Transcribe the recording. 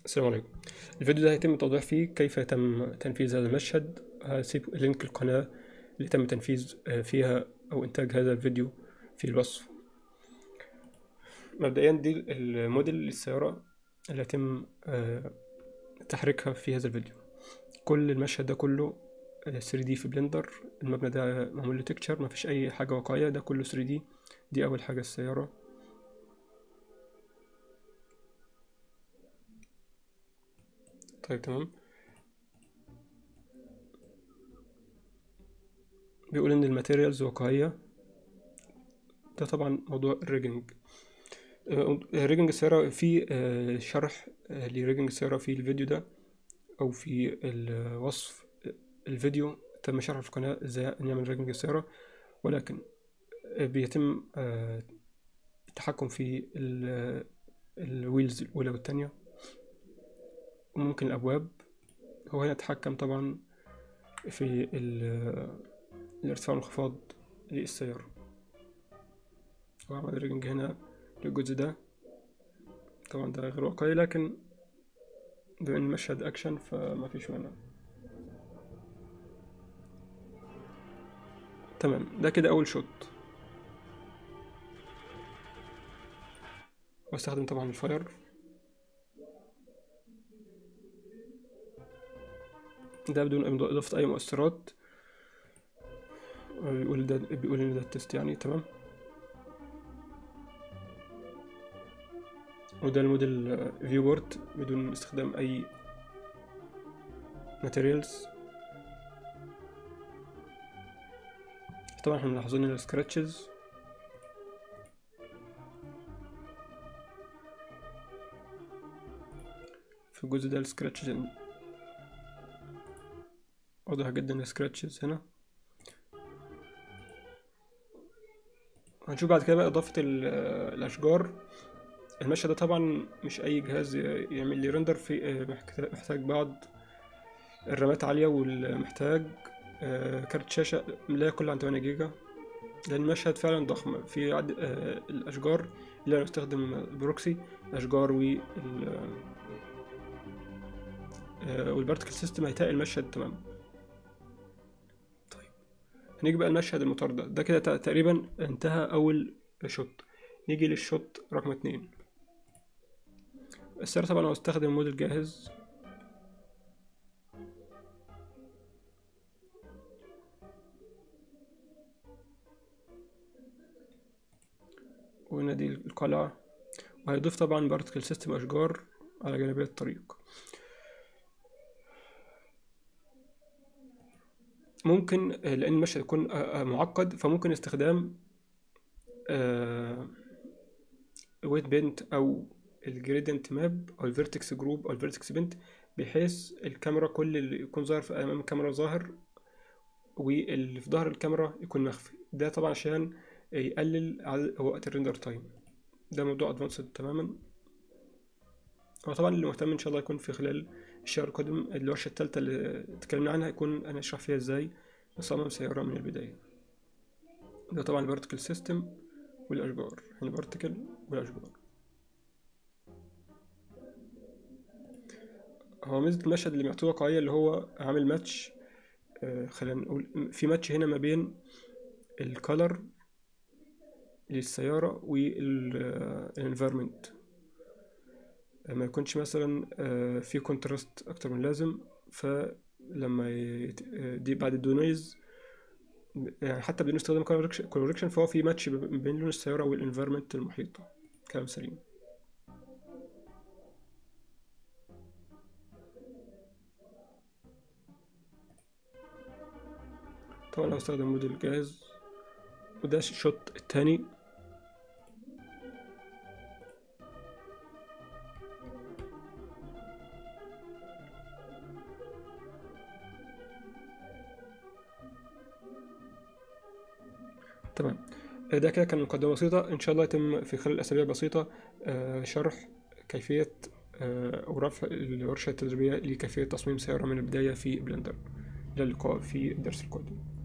السلام عليكم الفيديو ده هيتم توضيح فيه كيف تم تنفيذ هذا المشهد هسيب لينك القناة اللي تم تنفيذ آه، فيها أو إنتاج هذا الفيديو في الوصف مبدئيا دي الموديل للسيارة اللي يتم آه، تحريكها في هذا الفيديو كل المشهد ده كله 3D في بلندر المبنى ده معمول له تكتشر مفيش أي حاجة واقعية ده كله 3D دي أول حاجة السيارة طيب تمام بيقول ان الماتيريالز واقعية ده طبعا موضوع الريجنج ريجنج السيارة في آه، شرح آه، لريجنج السيارة في الفيديو ده او في الوصف الفيديو تم شرحه في القناة ازاي نعمل ريجنج السيارة ولكن آه، بيتم التحكم في الويلز الأولى والتانية وممكن الأبواب هو هنا يتحكم طبعا في الارتفاع والانخفاض للسيارة هو عمل رينج هنا للجزء ده طبعا ده غير واقعي لكن بما ان مشهد اكشن فما فيش مانع تمام ده كده اول شوت واستخدم طبعا الفاير ده بدون إضافة أي مؤثرات بيقول ده بيقول إن ده التست يعني تمام وده الموديل فيو بورد بدون استخدام أي ماتيريالز طبعا احنا ملاحظين السكراتشز في الجزء ده السكراتشز واضح جدا السكراتشز هنا هنشوف بعد كده بقى إضافة الأشجار المشهد ده طبعا مش أي جهاز يعمل لي رندر في محتاج بعض الرامات عالية والمحتاج آه، كارت شاشة لا يقل عن 8 جيجا لأن المشهد فعلا ضخم في عد... آه، الأشجار اللي أنا بستخدم البروكسي الأشجار وال آه، والبارتكل سيستم هيتقل المشهد تمام هنيجي بقى المشهد المطار ده ده كده تقريبا انتهى اول شوت نيجي للشوت رقم اتنين السيارة طبعا هو استخدم موديل جاهز وهنا دي القلعة وهيضيف طبعا بارتكل سيستم أشجار على جانبي الطريق ممكن آه، لأن المشهد يكون آه، آه، معقد فممكن استخدام ويت بنت أو الجريدنت ماب أو الفيرتكس جروب أو الفيرتكس بنت بحيث الكاميرا كل اللي يكون ظاهر في أمام الكاميرا ظاهر واللي في ظهر الكاميرا يكون مخفي ده طبعا عشان يقلل وقت الريندر تايم ده موضوع ادفانسد تماما هو طبعا اللي مهتم ان شاء الله يكون في خلال الشهر القادم الورشة التالتة اللي اتكلمنا عنها يكون أنا أشرح فيها إزاي نصمم سيارة من البداية ده طبعا البارتكل سيستم والأشجار هنا البارتكل والأشجار هو ميزة المشهد اللي معطيه واقعية اللي هو عامل ماتش آه خلينا نقول في ماتش هنا ما بين الكالر للسيارة والانفيرمنت ما يكونش مثلا آه، في كونتراست اكتر من لازم فلما دي بعد الدونويز يعني حتى بدون استخدام كولوريكشن فهو في ماتش بين لون السيارة والانفيرمنت المحيطة كلام سليم طبعا لو استخدم موديل جاهز وده الشوت التاني تمام ده كده كان مقدمة بسيطة إن شاء الله يتم في خلال أسابيع بسيطة آه، شرح كيفية آه، أو رفع الورشة التدريبية لكيفية تصميم سيارة من البداية في بلندر إلى اللقاء في الدرس القادم